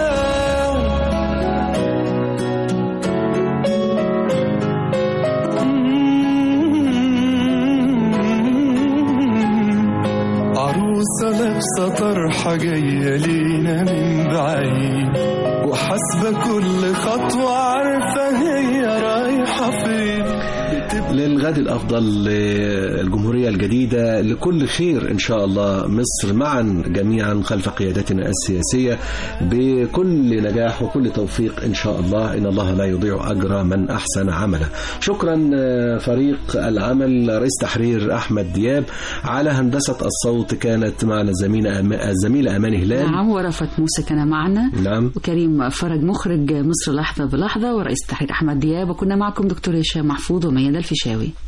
عروسة لابسة طرحة جاية لينا من بعيد وحاسبة كل خطوة عارفة هي رايحة رايحة فين للغد الأفضل للجمهورية الجديدة لكل خير إن شاء الله مصر معا جميعا خلف قيادتنا السياسية بكل نجاح وكل توفيق إن شاء الله إن الله لا يضيع أجر من أحسن عمله شكرا آه، فريق العمل رئيس تحرير أحمد دياب على هندسة الصوت كانت معنا الزميلة أم- الزميلة أمان هلال نعم ورفت موسى كان معنا نعم وكريم فرج مخرج مصر لحظة بلحظة ورئيس التحرير أحمد دياب وكنا معكم دكتور هشام محفوظ وميادة الفيشاوي